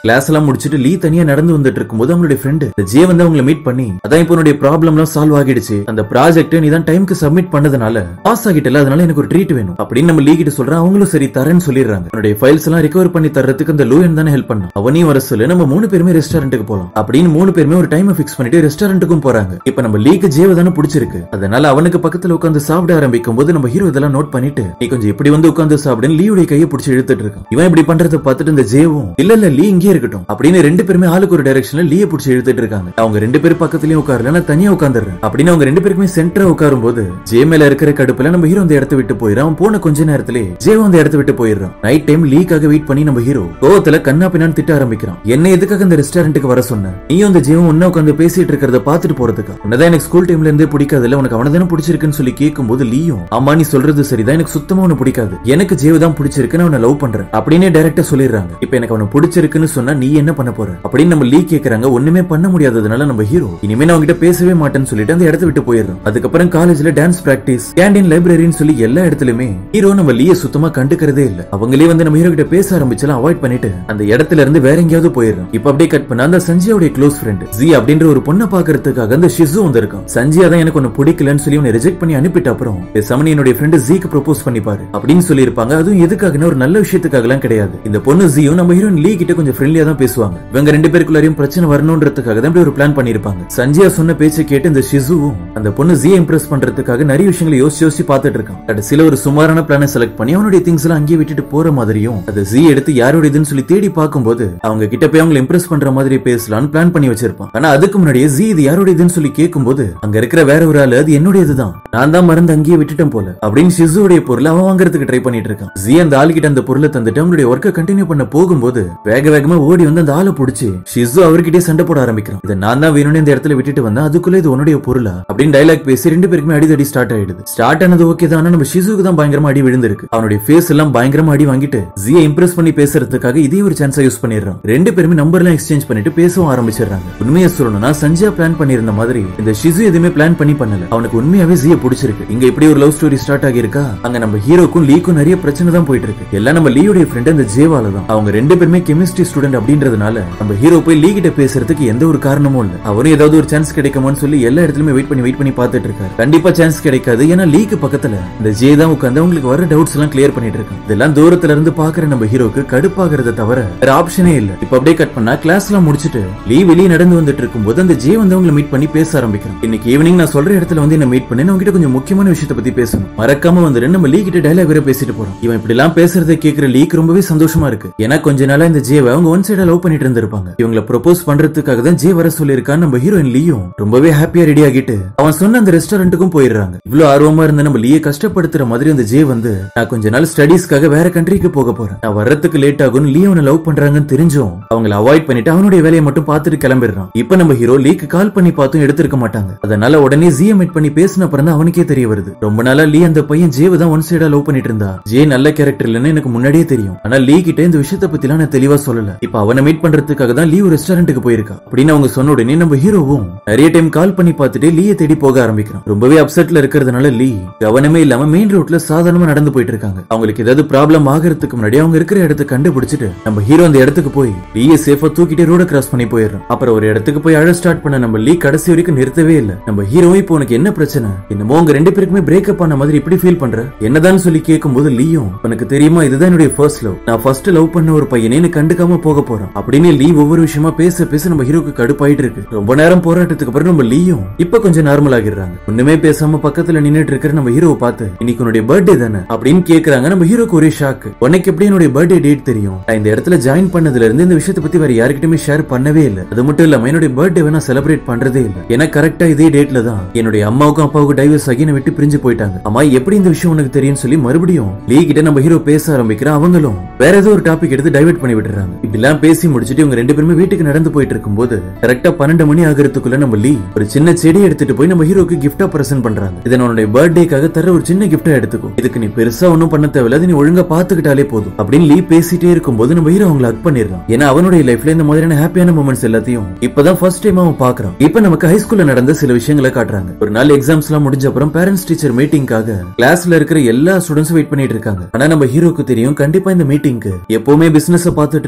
class எல்லாம் முடிச்சிட்டு லீ தனியா நடந்து வந்துட்டு இருக்கும்போது அவங்களுடைய ஃப்ரெண்டு ஜே வந்து அவங்களை மீட் பண்ணி அதான் இப்போ உன்னுடைய ப்ராப்ளம் எல்லாம் சால்வ் ஆகிடுச்சு அந்த ப்ராஜெக்ட் நீ தான் டைம்க்கு சப்மிட் பண்ணதுனால பாஸ் ஆகிட்டல அதனால எனக்கு ஒரு ட்ரீட் வேணும் அப்படின்னு நம்ம லீ கிட்ட சொல்றோம் அவங்களும் சரி தரேன்னு சொல்லிடுறாங்க உன்னுடைய ஃபைல்ஸ் எல்லாம் ரிகவர் பண்ணி தர்றதுக்கு அந்த லூயன் தானே ஹெல்ப் பண்ணா அவனையும் வர சொல்லு நம்ம மூணு பேருமே ரெஸ்டாரண்ட்டுக்கு போலாம் அப்படின்னு மூணு பேருமே ஒரு டைம் ஃபிக்ஸ் பண்ணிட்டு ரெஸ்டாரண்ட்டுக்கும் போறாங்க இப்ப நம்ம லீக்கு ஜேவ தானே பிடிச்சிருக்கு அதனால அவனுக்கு பக்கத்துல உட்காந்து சாப்பிட ஆரம்பிக்கும் போது நம்ம ஹீரோ இதெல்லாம் நோட் பண்ணிட்டு நீ கொஞ்சம் இப்படி வந்து உட்காந்து சாப்பிடுன்னு லீவுடைய கையை பிடிச்சி இழுத்துட்டு இருக்கான் இவன் இப்படி பண்றத பார்த்துட்டு இந்த ஜேவும் இல்ல இல்ல லீ இங்கே இருக்கட்டும் அப்படின்னு ரெண்டு பேருமே ஆளுக்கு ஒரு டைரக்ஷன்ல லீய பிடிச்சி இழுத்துட்டு இருக்காங்க அவங்க ரெண்டு பேரும் பக்கத்துலயும் உட்காரல நான் தனியா உட்காந்துறேன் அப்படின்னு அவங்க ரெண்டு பேருக்குமே சென்டரா உட்காரும் போது ஜே மேல இருக்கிற கடுப்புல நம்ம ஹீரோ அந்த இடத்த விட்டு போயிடும் அவன் போன கொஞ்ச நேரத்திலே ஜேவும் அந்த இடத்த விட்டு போயிடுறான் நைட் டைம் லீக்காக வெயிட் பண்ணி நம்ம ஹீரோ கோவத்துல கண்ணா பின்னான்னு திட்ட ஆரம்பிக்கிறான் என்ன எதுக்காக இந்த ரெஸ்டாரண்ட்டுக்கு வர சொன்ன நீயும் அந்த ஜேவும் ஒன்னா உட்காந்து பேசிட்டு இருக்கிறத பாத்துட்டு போறதுக்கா உன்னதான் எனக்கு ஸ்கூல் டைம்ல இருந்தே பிடிக்காது இல்ல உனக்கு அவனை தானே பிடிச்சிருக்குன்னு சொல்லி கேட்கும் போது லீயும் ஆமா நீ சொல்றது சரிதான் எனக்கு சுத்தமா உன்னை பிடிக்காது எனக்கு ஜேவு தான் பிடிச்சிருக்குன்னு அவனை லவ் பண்றேன் அப்படின்னு டைரக்டா சொல்லிடுறாங்க இப்ப எனக்கு அவனை பிடிச்சிருக்குன்னு சொன்னா நீ என்ன பண்ண போற அப்படின்னு நம்ம லீ கேக்குறாங்க ஒண்ணுமே பண்ண முடியாததுனால நம்ம ஹீரோ இனிமே நான் அவங்கிட்ட பேசவே மாட்டேன்னு சொல்லிட்டு அந்த இடத்த விட்டு போயிடுறோம் அதுக்கப்புறம் காலேஜ்ல டான்ஸ் பிராக்டிஸ் கேண்டீன் லைப்ரரின்னு சொல்லி எல்லா இடத்துலயுமே ஹீரோ நம்ம லீய சுத்தமா கண்டுக்கிறதே இல்ல அவங்களே வந்து நம்ம ஹீரோ கிட்ட பேச ஆரம்பிச்சலாம் அவாய்ட் பண்ணிட்டு அந்த இடத்துல இருந்து வேற எங்கேயாவது போயிடுறோம் இப்ப அப்படியே கட் பண்ண அந்த சஞ்சயோட க்ளோஸ் ஃப்ரெண்ட் ஜி அப்படின்ற ஒரு பொண்ணை பாக்குறதுக்காக அந்த ஷிசு வந்திருக்கான் சஞ்சயா தான் எனக்கு ஒன்னு பிடிக்கலன்னு சொல்லி உன்னை ரிஜெக்ட் பண்ணி அனுப்பிட்ட அப்புறம் சமனி என்னுடைய ஃப்ரெண்ட் ஜீக்கு ப்ரொபோஸ் பண்ணிப்பாரு அப்படின்னு சொல்லியிருப்பாங்க அதுவும் எதுக்காகனா ஒரு நல்ல விஷயத்துக்காகலாம் கிடையாது இந்த பொண்ணு ஜியும் நம்ம ஹீரோயின் லீ கிட்ட கொஞ்சம் ஃப்ரெண்ட்லியா தான் பேசுவாங்க இவங்க ரெண்டு பேருக்குள்ளாரையும் பிரச்சனை வரணும்ன்றதுக்காக தான் இப்படி ஒரு பிளான் பண்ணிருப்பாங்க சஞ்சயா சொன்ன பேச்சை கேட்டு இந்த ஷிசுவும் அந்த பொண்ணு ஜியை இம்ப்ரெஸ் பண்றதுக்காக நிறைய விஷயங்களை யோசிச்சு யோசிச்சு பார்த்துட்டு இருக்கான் கடைசியில ஒரு சுமாரான பிளானை செலக்ட் பண்ணி அவனுடைய திங்ஸ் எல்லாம் அங்கேயே விட்டுட்டு போற மாதிரியும் அது ஜி எடுத்து யாரோடதுன்னு சொல்லி தேடி பார்க்கும்போது அவங்க கிட்ட போய் அவங்களை இம்ப்ரெஸ் பண்ற மாதிரி பேசலாம்னு பிளான் பண்ணி வச்சிருப்பான் ஆனா அதுக்கு முன்னாடியே ஜி இது யாரோடதுன்னு சொல்லி கேட்கும்போது அங்க இருக்கிற வேற ஒரு ஆளு அது என்னுடையதுதான் நான் தான் மறந்து அங்கேயே விட்டுட்டேன் போல அப்படின்னு ஷிசுடைய பொருளை அவன் வாங்குறதுக்கு ட்ரை பண்ணிட்டு இருக்கான் ஜி அந்த ஆளுகிட்ட அந்த பொருளை தந்துட்டு அவனுடைய ஒர்க்கை கண்டினியூ பண்ண போகும்போது வேக வேகமா ஓடி வந்து அந்த ஆளை புடிச்சு ஷிசு அவர்கிட்டயே சண்டை போட ஆரம்பிக்கிறான் இதை நான் தான் வேணும்னு இந்த இடத்துல விட்டுட்டு வந்தேன் அதுக்குள்ள இது உன்னுடைய பொருளா அப்படின்னு டைலாக் பேசி ரெண்டு பேருக்குமே அடிதடி ஸ்டார்ட் ஆயிடுது ஸ்டார்ட் ஆனது ஓகே தான் ஆனா நம்ம ஷிசுக்கு தான் பயங்கரமா அடி விழுந்திருக்கு அவனுடைய ஃபேஸ் எல்லாம் பயங்கரமா அடி வாங்கிட்டு ஜியை இம்ப்ரெஸ் பண்ணி பேசுறதுக்காக இதே ஒரு சான்ஸா யூஸ் பண்ணிடுறான் ரெண்டு பேருமே நம்பர் எல்லாம் எக்ஸ்சேஞ்ச் பண்ணிட்டு பேசவும் ஆரம்பிச்சிடுறாங்க உண்மையை சொல்லணும்னா சஞ்சயா பிளான் பண்ணிருந்த மாதிரி இந்த ஷிசு எதுவுமே பிளான் பண்ணி பண்ணல அவனுக்கு உண்மையாவே ஜிய பிடிச்சிருக்கு இங்க இப்படி ஒரு லவ் ஸ்டோரி ஸ்டார்ட் ஆகியிருக்கா அங்க நம்ம ஹீரோக்கும் லீக்கும் நிறைய பிரச்சனை தான் போயிட்டு இருக்கு எல்லாம் நம்ம லீயோடைய ஃப்ரெண்ட் அந்த ஜேவால தான் அவங்க ரெண்டு பேருமே கெமிஸ்ட்ரி ஸ்டூடெண்ட் அப்படின்றதுனால நம்ம ஹீரோ போய் லீ கிட்ட பேசுறதுக்கு எந்த ஒரு காரணமும் இல்ல அவரும் ஏதாவது ஒரு சான்ஸ் கிடைக்குமான்னு சொல்லி எல்லா இடத்துலயுமே வெயிட் பண்ணி வெயிட் பண்ணி பார்த்துட்டு இருக்காரு கண்டிப்பா சான்ஸ் கிடைக்காது ஏன்னா லீக்கு பக்கத்துல இந்த ஜே தான் உட்காந்து அவங்களுக்கு வர டவுட்ஸ் எல்லாம் கிளியர் பண்ணிட்டு இருக்கான் இதெல்லாம் தூரத்துல இருந்து பாக்குற நம்ம ஹீரோக்கு கடுப்பாகிறத தவிர வேற ஆப்ஷனே இல்ல இப்ப அப்படியே கட் பண்ணா கிளாஸ் எல்லாம் முடிச்சிட்டு லீ வெளியே நடந்து வந்துட்டு இருக்கும்போது அந்த ஜே வந்து அவங்களை மீட் பண்ணி பேச ஆரம்பிக்கிறான் இன்னைக்கு ஈவினிங் நான் சொல்ற இடத்துல வந்து என்ன மீட் பண்ணி நான் உங்ககிட்ட கொஞ்சம் முக்கியமான விஷயத்தை பத்தி பேசணும் மறக்காம வந்து நம்ம லீ கிட்ட டைலாக் வேற பேசிட்டு போறோம் இவன் இப்படி எல்லாம் பேசுறதை கேக்குற லீக் ரொம்பவே சந்தோஷமா இருக்கு ஏன்னா கொஞ்ச நாளா இந்த ஜேவை அவங்க ஒன் சைடா லவ் பண்ணிட்டு இருந்திருப்பாங்க இவங்களை ப்ரொபோஸ் பண்றதுக்காக தான் ஜே வர சொல்லியிருக்கான்னு நம்ம ஹீரோயின் லீயும் ரொம்பவே ஹாப்பியா ரெடி ஆகிட்டு அவன் சொன்ன அந்த ரெஸ்டாரண்ட்டுக்கும் போயிடுறாங்க இவ்வளவு ஆர்வமா இருந்த நம்ம லீயை கஷ்டப்படுத்துற மாதிரி அந்த ஜே வந்து நான் கொஞ்ச நாள் ஸ்டடீஸ்க்காக வேற கண்ட்ரிக்கு போக போறேன் நான் வர்றதுக்கு லேட் ஆகும் லீ அவனை லவ் பண்றாங்கன்னு தெரிஞ்சும் அவங்களை அவாய்ட் பண்ணிட்டு அவனுடைய வேலையை மட்டும் பார்த்துட்டு கிளம்பிடுறான் இப்ப நம்ம ஹீரோ லீக்கு கால் பண்ணி பார்த்தும் எடுத்திருக்க மாட்டாங்க அதனால உடனே ஜியை மீட் பண்ணி பேசின அப்புறம் தான் அவனுக்கே தெரிய வருது ரொம்ப நாளா லீ அந்த பையன் ஜேவை தான் ஒன் சைடா லவ் பண்ணிட்டு இருந்தா ஜே நல்ல கேரக்டர் இல்லைன்னு எனக்கு முன்னாடியே தெரியும் ஆனா லீ கிட்ட இந்த விஷயத்தை பத்திலாம் நான் தெளிவா சொல்லல இப்ப அவனை மீட் பண்றதுக்காக தான் லீ ஒரு ரெஸ்டாரண்ட்டுக்கு போயிருக்கா அப்படின்னு அவங்க சொன்ன உடனே நம்ம ஹீரோவும் நிறைய டைம் கால் பண்ணி பார்த்துட்டு லீயை தேடி போக ஆரம்பிக்கிறான் ரொம்பவே அப்செட்ல இருக்கிறதுனால லீ கவனமே இல்லாம மெயின் ரோட்ல சாதாரணமா நடந்து போயிட்டு இருக்காங்க அவங்களுக்கு ஏதாவது ப்ராப்ளம் ஆகிறதுக்கு முன்னாடி அவங்க இருக்கிற இடத்தை கண்டுபிடிச்சிட்டு நம்ம ஹீரோ அந்த இடத்துக்கு போய் லீயை சேஃபா தூக்கிட்டு ரோட கிராஸ் பண்ணி போயிடுறோம் அப்புறம் ஒரு இடத்துக்கு போய் அழ ஸ்டார்ட் பண்ண நம்ம லீ கடைசி வரைக்கும் நிறுத்தவே இல்ல நம்ம ஹீரோ இப்போ உனக்கு என்ன பிரச்சனை என்னமோ உங்க ரெண்டு பேருக்குமே பிரேக்கப் ஆன மாதிரி இப்படி ஃபீல் பண்ற என்னதான் சொல்லி கேட்கும்போது லீயும் உனக்கு தெரியுமா இதுதான் என்னுடைய ஃபர்ஸ்ட் லவ் நான் ஃபர்ஸ்ட் லவ் பண்ண ஒரு பையனே எனக்கு கண்டுக்காம போக போறோம் அப்படின்னு லீ ஒவ்வொரு விஷயமா பேச பேச நம்ம ஹீரோக்கு கடுப்பாயிட்டு இருக்கு ரொம்ப நேரம் போராட்டத்துக்கு அப்புறம் நம்ம லீயும் இப்ப கொஞ்சம் நார்மல் ஆகிடுறாங்க ஒண்ணுமே பேசாம பக்கத்துல நின்னுட்டு இருக்கிற நம்ம ஹீரோவை பார்த்து இன்னைக்கு உன்னுடைய பர்த்டே தானே அப்படின்னு கேக்குறாங்க நம்ம ஹீரோக்கு ஒரே ஷாக் உனக்கு எப்படி என்னுடைய பர்த்டே டேட் தெரியும் நான் இந்த இடத்துல ஜாயின் பண்ணதுல இருந்து இந்த விஷயத்தை பத்தி வேற யாருக்கிட்டயுமே ஷேர் பண்ணவே இல்ல அது மட்டும் இல்லாம என்னுடைய பர்த்டே நான் செலிப்ரேட் பண்றதே இல்ல ஏன்னா கரெக்டா இதே டேட்ல தான் என்னுடைய அம்மாவுக்கும் அப்பாவுக்கும் டைவர்ஸ் ஆகி என்னை விட்டு பிரிஞ்சு போயிட்டாங்க அம்மா எப்படி இந்த விஷயம் உனக்கு தெரியும்னு சொல்லி மறுபடியும் லீ கிட்ட நம்ம ஹீரோ பேச ஆரம்பிக்கிறோம் அவங்களும் வேற ஏதோ ஒரு டாபிக் எடுத்து டைவர்ட் பண்ணி விட்டுறாங்க இப்படிலாம் பேசி முடிச்சிட்டு இவங்க ரெண்டு பேருமே வீட்டுக்கு நடந்து போயிட்டு இருக்கும்போது கரெக்டா பன்னெண்டு மணி ஆகிறதுக்குள்ள நம்ம லீ ஒரு சின்ன செடி எடுத்துட்டு போய் நம்ம ஹீரோக்கு கிஃப்டா பிரசன்ட் பண்றாங்க இதை உன்னுடைய பர்த்டேக்காக தர ஒரு சின்ன கிஃப்டா எடுத்துக்கோ இதுக்கு நீ பெருசா ஒன்னும் பண்ண தேவையில்ல அதை நீ ஒழுங்கா பாத்துக்கிட்டாலே போதும் அப்படின்னு லீ பேசிட்டே இருக்கும்போது நம்ம ஹீரோ அவங்களை ஹக் பண்ணிடுறான் ஏன்னா அவனுடைய லைஃப்ல இந்த மாதிரியான ஹாப்பியான மூமெண்ட்ஸ் எல்லாத்தையும் இப்பதான் ஃபர்ஸ்ட் டைம் அவன் பாக்குறான் இப்ப நமக்கு ஹை ஸ்கூல்ல நடந்த சில விஷயங்களை காட்டுறாங்க ஒரு நாள் எக்ஸாம்ஸ் எல்லாம் முடிஞ்ச அப்புறம் பேரண்ட்ஸ் டீச்சர் மீட்டிங்காக கிளாஸ்ல இருக்கிற எல்லா ஸ்டூடெண்ட்ஸும் வெயிட் பண்ணிட்டு இருக்காங்க ஆனா நம்ம ஹீரோக்கு தெரியும் கண்டிப்பா இந்த மீட்டிங்க்கு எப்பவுமே பிசினஸ் பார்த்துட்டு இருக்கக்கூடிய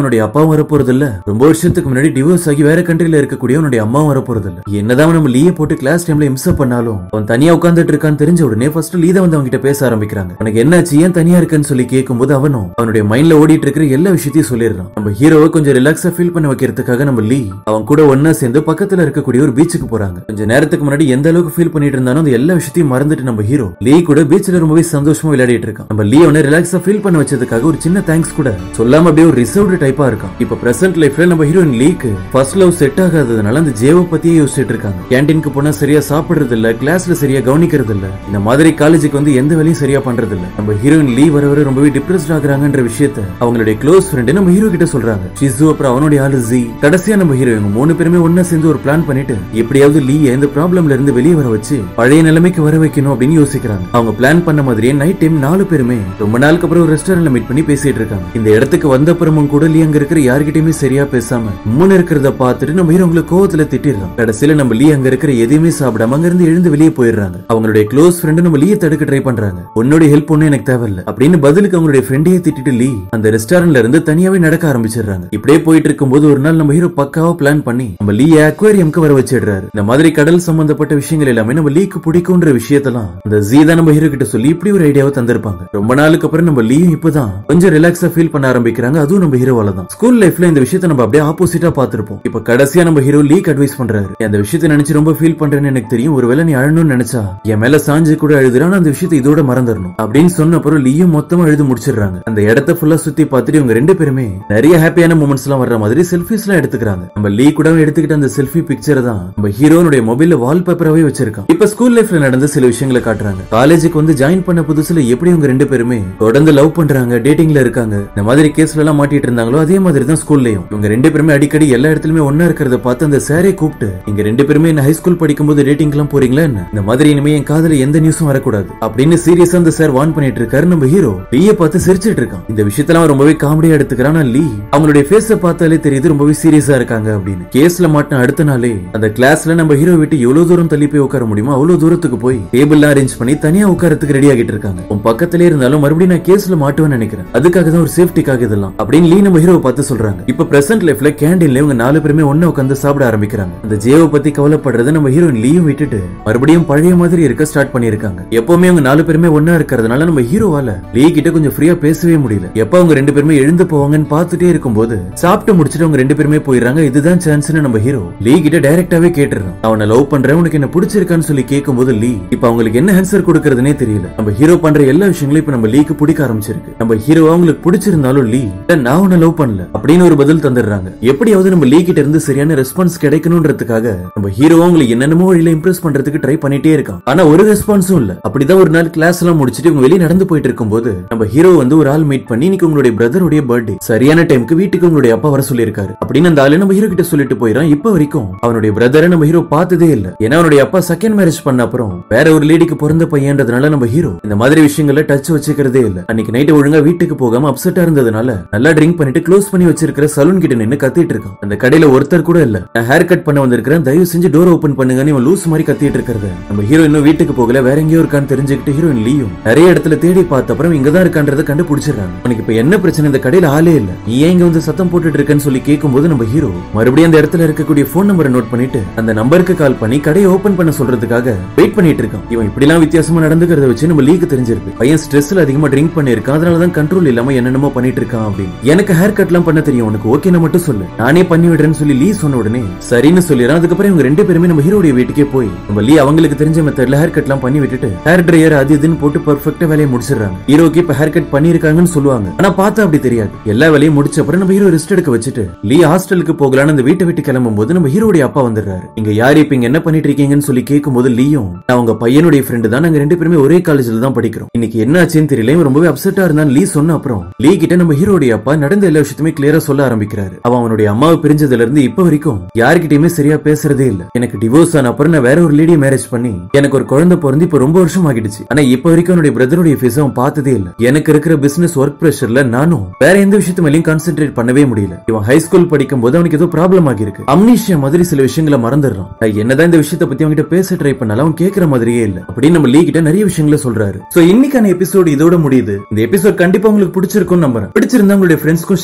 அவனுடைய அப்பாவும் வரப்போறது இல்ல ரொம்ப வருஷத்துக்கு முன்னாடி டிவோர்ஸ் ஆகி வேற கண்ட்ரில இருக்கக்கூடிய அவனுடைய அம்மாவும் வரப்போறது இல்ல என்னதான் அவன் நம்ம லீய போட்டு கிளாஸ் டைம்ல இம்ச பண்ணாலும் அவன் தனியா உட்கார்ந்துட்டு இருக்கான்னு தெரிஞ்ச உடனே ஃபர்ஸ்ட் லீ தான் வந்து அவங்க கிட்ட பேச ஆரம்பிக்கிறாங்க உனக்கு என்னாச்சு ஏன் தனியா இருக்கன்னு சொல்லி கேட்கும்போது அவனும் அவனுடைய மைண்ட்ல ஓடிட்டு இருக்கிற எல்லா விஷயத்தையும் சொல்லிடுறான் நம்ம ஹீரோவை கொஞ்சம் ரிலாக்ஸா ஃபீல் பண்ண வைக்கிறதுக்காக நம்ம லீ அவன் கூட ஒன்னா சேர்ந்து பக்கத்துல இருக்கக்கூடிய ஒரு பீச்சுக்கு போறாங்க கொஞ்ச நேரத்துக்கு முன்னாடி எந்த அளவுக்கு ஃபீல் பண்ணிட்டு இருந்தானோ அந்த எல்லா விஷயத்தையும் மறந்துட்டு நம்ம ஹீரோ லீ கூட பீச்ல ரொம்பவே சந்தோஷமா விளையாடிட்டு இருக்கான் நம்ம லீ அவனை ரிலாக்ஸா ஃபீல் பண்ண வச்சதுக்காக ஒரு சின்ன தேங்க்ஸ் கூட சொல்லாம அப்படியே ஒரு ரிசர்வ்டு டைப்பா இருக்கான் இப்ப பிரசன்ட் லைஃப்ல நம்ம ஹீரோயின் லீக்கு ஃபர்ஸ்ட் லவ் செட் ஆகாததுனால அந்த ஜேவை பத்தியே யோசிச்சுட்டு இருக்காங்க கேண்டீனுக்கு போனா சரியா சாப்பிடுறது இல்ல கிளாஸ்ல சரியா கவனிக்கிறது இல்ல இந்த மாதிரி காலேஜுக்கு வந்து எந்த வேலையும் சரியா பண்றது இல்ல நம்ம ஹீரோயின் லீ வர வர ரொம்பவே டிப்ரெஸ்ட் ஆகுறாங்கன்ற விஷயத்த அவங்களுடைய க்ளோஸ் ஃப்ரெண்ட் நம்ம ஹீரோ கிட்ட சொல்றாங்க ஷிசு அப்புறம் அவனுடைய ஆளு ஜி கடைசியா நம்ம ஹீரோ இவங்க மூணு பேருமே ஒண்ணா சேர்ந்து ஒரு பிளான் பண்ணிட்டு எப்படியாவது லீ இந்த ப்ராப்ளம்ல இருந்து வெளியே வர வச்சு பழைய நிலைமைக்கு வர வைக்கணும் அப்படின்னு யோசிக்கிறாங்க அவங்க பிளான் பண்ண மாதிரியே நைட் டைம் நாலு பேருமே ரொம்ப நாளுக்கு அப்புறம் ஒரு ரெஸ்டாரண்ட்ல மீட் பண்ணி பேசிட்டு இருக்காங்க இந்த இடத்துக்கு வந்த அப்புறமும் கூட லீ அங்க இருக்கிற யார்கிட்டயுமே சரியா பேசாம முன்ன இருக்கிறத பார்த்துட்டு நம்ம ஹீரோ உங்களுக்கு கோவத்துல திட்டிடுறோம் கடைசியில நம்ம லீ அங்க இருக்கிற எதையுமே சாப்பிடாம அங்க இருந்து எழுந்து வெளியே போயிடுறாங்க அவங்களுடைய க்ளோஸ் ஃப்ரெண்டு நம்ம லீயை தடுக்க ட்ரை பண்றாங்க உன்னோட ஹெல்ப் ஒன்னும் எனக்கு தேவையில்ல அப்படின்னு பதிலுக்கு அவங்களுடைய ஃப்ரெண்டையே திட்டிட்டு லீ அந்த ரெஸ்டாரண்ட்ல இருந்து தனியாவே நடக்க ஆரம்பிச்சிடுறாங்க இப்படியே போயிட்டு இருக்கும்போது ஒரு நாள் நம்ம ஹீரோ பக்காவா பிளான் பண்ணி நம்ம லீ அக்வேரியம்க்கு வர வச்சிடுறாரு இந்த மாதிரி கடல் சம்பந்தப்பட்ட விஷயங்கள் எல்லாமே நம்ம லீக்கு பிடிக்கும்ன்ற விஷயத்தெல்லாம் அந்த ஜீ தான் நம்ம ஹீரோ கிட்ட சொல்லி இப்படி ஒரு ஐடியாவை தந்திருப்பாங்க ரொம்ப நாளுக்கு அப்புறம் நம்ம லீயும் இப்பதான் கொஞ்சம் ரிலாக்ஸா ஃபீல் பண்ண ஆரம்பிக்கிறாங்க அதுவும் நம்ம ஹீரோவால தான் ஸ்கூல் லைஃப்ல இந்த விஷயத்தை நம்ம அப்படியே ஆப்போசிட்டா பார்த்திருப்போம் இப்ப கடைசியா நம்ம ஹீரோ லீக் அட்வைஸ் பண்றாரு "நீ அந்த விஷயத்தை நினைச்சு ரொம்ப ஃபீல் பண்றேன்னு எனக்கு தெரியும் ஒருவேளை நீ அழணும்னு நினைச்சா என் மேல சாஞ்சு கூட அழுதுற ஆனா அந்த விஷயத்தை இதோட மறந்துடணும் அப்படின்னு சொன்ன அப்புறம் லீயும் மொத்தமா அழுது முடிச்சிடுறாங்க அந்த இடத்த ஃபுல்லா சுத்தி பார்த்துட்டு இவங்க ரெண்டு பேருமே நிறைய ஹாப்பியான மூமெண்ட்ஸ் எல்லாம் வர்ற மாதிரி செல்ஃபிஸ் எல்லாம் எடுத்துக்கிறாங்க நம்ம லீ கூட எடுத்துக்கிட்ட அந்த செல்ஃபி பிக்சர் தான் நம்ம ஹீரோனுடைய மொபைல்ல வால்பேப்பராவே வச்சிருக்கான் இப்ப ஸ்கூல் லைஃப்ல நடந்த சில விஷயங்களை காட்டுறாங்க காலேஜுக்கு வந்து ஜாயின் பண்ண புதுசுல எப்படி இவங்க ரெண்டு பேருமே தொடர்ந்து லவ் பண்றாங்க டேட்டிங்ல இருக்காங்க இந்த மாதிரி கேஸ்ல எல்லாம் மாட்டிட்டு இருந்தாங்களோ அதே மாதிரி தான் ஸ்கூல்லயும் இவங்க ரெண்டு பேருமே அடிக்கடி எல்லா இடத்துலயுமே ஒண்ணா இருக்கிறத பார்த்து அந்த சாரே கூப்பிட்டு நீங்க ரெண்டு பேருமே என்ன ஹை ஸ்கூல் படிக்கும்போது டேட்டிங் எல்லாம் போறீங்களா என்ன இந்த மாதிரி இனிமே என் காதுல எந்த நியூஸும் வரக்கூடாது அப்படின்னு சீரியஸா அந்த சார் வான் பண்ணிட்டு இருக்காரு நம்ம ஹீரோ லீய பார்த்து சிரிச்சிட்டு இருக்கான் இந்த விஷயத்தெல்லாம் அவன் ரொம்பவே காமெடியா எடுத்துக்கிறான் ஆனா லீ அவங்களுடைய ஃபேஸ பார்த்தாலே தெரியுது ரொம்பவே சீரியஸா இருக்காங்க அப்படின்னு கேஸ்ல மாட்டின அடுத்த நாளே அந்த கிளாஸ்ல நம்ம ஹீரோ விட்டு எவ்வளவு தூரம் தள்ளி போய் உட்கார முடியுமோ அவ்வளவு தூரத்துக்கு போய் டேபிள் அரேஞ்ச் பண்ணி தனியா உட்காரத்துக்கு ரெடி ஆகிட்டு இருக்காங்க உன் பக்கத்திலே இருந்தாலும் மறுபடியும் நான் கேஸ்ல மாட்டுவேன்னு நினைக்கிறேன் அதுக்காக தான் ஒரு சேஃப்டிக்காக இதெல்லாம் அப்படின்னு லீ நம்ம ஹீரோவை பார்த்து சொல்றாங்க இப்ப பிரசன்ட் லைஃப்ல கேண்டீன்ல இவங்க நாலு பேருமே ஒண்ணா உட்காந்து சாப்பிட ஆரம்பிக்கிறாங்க அந்த ஜேவை பத்தி கவலைப்படுறத நம்ம ஹீரோயின் லீயும் விட்டுட்டு மறுபடியும் பழைய மாதிரி இருக்க ஸ்டார்ட் பண்ணிருக்காங்க எப்பவுமே அவங்க நாலு பேருமே ஒண்ணா இருக்கிறதுனால நம்ம ஹீரோவால லீ கிட்ட கொஞ்சம் ஃப்ரீயா பேசவே முடியல எப்ப அவங்க ரெண்டு பேருமே எழுந்து போவாங்கன்னு பார்த்துட்டே இருக்கும்போது சாப்பிட்டு முடிச்சிட்டு அவங்க ரெண்டு பேருமே போயிடுறாங்க இதுதான் சான்ஸ்னு நம்ம ஹீரோ லீ கிட்ட டைரக்டாவே கேட்டுறான் அவனை லவ் பண்றேன் உனக்கு என்ன பிடிச்சிருக்கான்னு சொல்லி கேட்கும்போது லீ இப்ப அவங்களுக்கு என்ன ஆன்சர் கொடுக்கறதுனே தெரியல நம்ம ஹீரோ பண்ற எல்லா விஷயங்களும் இப்ப நம்ம லீக்கு பிடிக்க ஆரம்பிச்சிருக்கு நம்ம ஹீரோ அவங்களுக்கு பிடிச்சிருந்தாலும் லீ "இல்ல, நான் உன்னை லவ் பண்ணல அப்படின்னு ஒரு பதில் தந்துடுறாங்க எப்படியாவது நம்ம லீ கிட்ட இருந்து சரியான ரெஸ்பான்ஸ் கிடைக்கணும்ன்றதுக்காக நம்ம ஹீரோ அவங்களுக்கு என்னென்னமோ வழியில இம்ப்ரெஸ் பண்றதுக்கு ட்ரை பண்ணிட்டே இருக்கான் ஆனா ஒரு ரெஸ்பான்ஸும் இல்ல அப்படிதான் ஒரு நாள் கிளாஸ் எல்லாம் முடிச்சிட்டு இவங்க வெளியே நடந்து போயிட்டு இருக்கும்போது நம்ம ஹீரோ வந்து ஒரு ஆள் மீட் பண்ணி இன்னைக்கு உங்களுடைய பிரதருடைய பர்த்டே சரியான டைம்க்கு வீட்டுக்கு உங்களுடைய அப்பா வர சொல்லியிருக்காரு அப்படின்னு அந்த ஆளு நம்ம ஹீரோ கிட்ட சொல்லிட்டு போயிடான் இப்ப வரைக்கும் அவனுடைய பிரதரை நம்ம ஹீரோ பார்த்ததே இல்ல ஏன்னா அவனுடைய அப்பா செகண்ட் மேரேஜ் பண்ண அப்புறம் வேற ஒரு லேடிக்கு பிறந்த பையன்றதுனால நம்ம ஹீரோ இந்த மாதிரி விஷயங்கள்ல டச் வச்சுக்கிறதே இல்ல அன்னைக்கு நைட்டு ஒழுங்கா வீட்டுக்கு போகாம அப்செட்டா இருந்ததுனால நல்லா ட்ரிங்க் பண்ணிட்டு க்ளோஸ் பண்ணி வச்சிருக்கிற சலூன் கிட்ட நின்னு கத்திட்டு இருக்கான் அந்த கடையில ஒருத்தர் கூட இல்ல நான் ஹேர் கட் பண்ண வந்திருக்கிறேன் தயவு செஞ்சு டோர் ஓபன் பண்ணுங்கன்னு இவன் லூஸ் மாதிரி கத்திட்டு இருக்கிறது நம்ம ஹீரோ இன்னும் வீட்டுக்கு போகல வேற எங்கேயோ இருக்கான்னு தெரிஞ்சுக்கிட்டு ஹீரோயின் லீயும் நிறைய இடத்துல தேடி பார்த்த அப்புறம் இங்கதான் இருக்கான்றத கண்டுபிடிச்சிடறாங்க உனக்கு இப்ப என்ன பிரச்சனை இந்த கடையில ஆளே இல்ல நீ ஏன் இங்க வந்து சத்தம் போட்டுட்டு இருக்கேன்னு சொல்லி கேட்கும்போது நம்ம ஹீரோ மறுபடியும் அந்த இடத்துல இருக்கக்கூடிய போன் நம்பரை நோட் பண்ணிட்டு அந்த நம்பருக்கு கால் பண்ணி கடையை ஓபன் பண்ண சொல்றதுக்காக வெயிட் பண்ணிட்டு இருக்கான் இவன் இப்படிலாம் வித்தியாசமா நடந்துக்கிறத வச்சு நம்ம லீக்கு தெரிஞ்சிருக்கு பையன் ஸ்ட்ரெஸ்ல அதிகமா ட்ரிங்க் பண்ணிருக்கான் அதனாலதான் கண்ட்ரோல் இல்லாம என்னென்னமோ பண்ணிட்டு இருக்கான் அப்படின்னு எனக்கு ஹேர் கட்லாம் பண்ண தெரியும் உனக்கு ஓகேனா மட்டும் சொல்லு நானே பண்ணி விடுறேன்னு சொல்லி லீ சொன்ன உடனே சரின்னு சொல்லிடுறான் அதுக்கப்புறம் இவங்க ரெண்டு பேருமே நம்ம ஹீரோடைய வீட்டுக்கே போய் நம்ம லீ அவங்களுக்கு தெரிஞ்ச மெத்தட்ல ஹேர் கட்லாம் பண்ணி விட்டுட்டு ஹேர் ட்ரையர் அது இதுன்னு போட்டு பர்ஃபெக்ட்டா வேலையை முடிச்சிடுறாங்க ஹீரோக்கு இப்ப ஹேர் கட் பண்ணிருக்காங்கன்னு சொல்லுவாங்க ஆனா பார்த்தா அப்படி தெரியாது எல்லா வேலையும் முடிச்ச அப்புறம் நம்ம ஹீரோ ரெஸ்ட் எடுக்க வச்சுட்டு லீ ஹாஸ்டலுக்கு போகலான்னு அந்த வீட்டை விட்டு கிளம்பும் போது நம்ம ஹீரோடைய அப்பா வந்துடுறாரு இங்க யார் இப்ப இங்க என்ன பண்ணிட்டு இருக்கீங்கன்னு சொல்லி கேட்கும்போது லீயும் நான் உங்க பையனுடைய ஃப்ரெண்டு தான் நாங்க ரெண்டு பேருமே ஒரே காலேஜ்ல தான் படிக்கிறோம் இன்னைக்கு என்ன ஆச்சுன்னு தெரியல இவன் ரொம்பவே அப்செட்டா இருந்தான் லீ சொன்ன அப்புறம் லீ கிட்ட நம்ம ஹீரோடைய அப்பா நடந்த எல்லா விஷயத்தையுமே கிளியரா சொல்ல ஆரம்பிக்கிறாரு அவன் அவனுடைய அம்மாவை பிரிஞ்சதுல இருந்து இப்ப வரைக்கும் யார்கிட்டயுமே சரியா பேசுறதே இல்ல எனக்கு டிவோர்ஸ் ஆன அப்புறம் நான் வேற ஒரு லேடியை மேரேஜ் பண்ணி எனக்கு ஒரு குழந்தை பிறந்து இப்ப ரொம்ப வருஷம் ஆகிடுச்சு ஆனா இப்ப வரைக்கும் அவனுடைய பிரதருடைய ஃபேஸ் அவன் பார்த்ததே இல்ல எனக்கு இருக்கிற பிசினஸ் ஒர்க் பிரஷர்ல நானும் வேற எந்த விஷயத்து மேலயும் கான்சென்ட்ரேட் பண்ணவே முடியல இவன் ஹை ஸ்கூல் படிக்கும் போது அவனுக்கு ஏதோ ப்ராப்ளம் ஆகிருக்கு அம்னீஷியா மாதிரி சில விஷயங்களை மறந்துடுறான் நான் என்னதான் இந்த விஷயத்தை பத்தி அவன்கிட்ட பேச ட்ரை பண்ணாலும் அவன் கேட்கற மாதிரியே இல்ல அப்படின்னு நம்ம லீ கிட்ட நிறைய விஷயங்களை சொல்றாரு சோ இன்னைக்கான எபிசோடு இதோட முடியுது இந்த எபிசோட் கண்டிப்பா உங்களுக்கு பிடிச்சிருக்கும்னு நம்புறேன் பிடிச்சிருந்தா உங்களுடைய ஃப்ரெண்ட்ஸ்க்கும் ஷேர்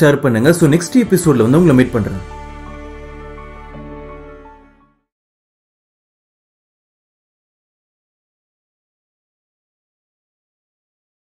ஷேர் பண்ணுங்க சோ நெக்ஸ்ட் எபிசோட்ல வந்து உங்களை மீட் பண்றேன்